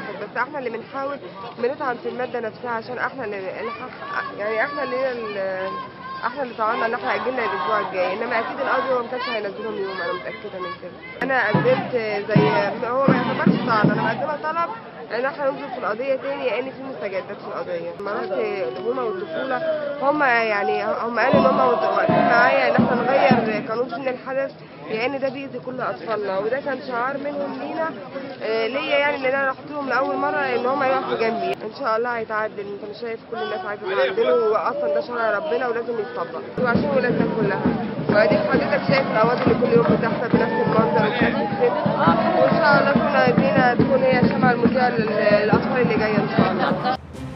واحد بس احنا اللي بنحاول بنطعن في الماده نفسها عشان احنا اللي اللي- يعني احنا اللي هي ال- احنا اللي طعننا ان احنا اجلنا الاسبوع الجاي انما اكيد القاضي هو ما كانش هينزلهم يوم انا متاكده من كده انا قدمت زي هو ما يعتبرش طعن انا مقدمه طلب ان احنا ننظر في القضيه تاني لان في مستجدات في القضيه لما رحت الامومه والطفوله هم يعني هم قالوا ان هم واقفين معايا ان احنا نغير قانون سن الحدث لان ده بيأذي كل اطفالنا وده كان شعار منهم لينا آه، ليا يعني ان انا رحت لهم لاول مره ان هم يقفوا جنبي ان شاء الله هيتعدل انت مش شايف كل الناس عايزه تعدله واصلا ده شرع ربنا ولازم يتطبق وعشان ولادنا كلها واديك حضرتك شايف القواضي اللي كل يوم بتحصل بنفس المنظر وبنفس الست وان شاء الله كنا ايدينا تكون هي الشمعة المذيعة للاطفال اللي جايه ان شاء الله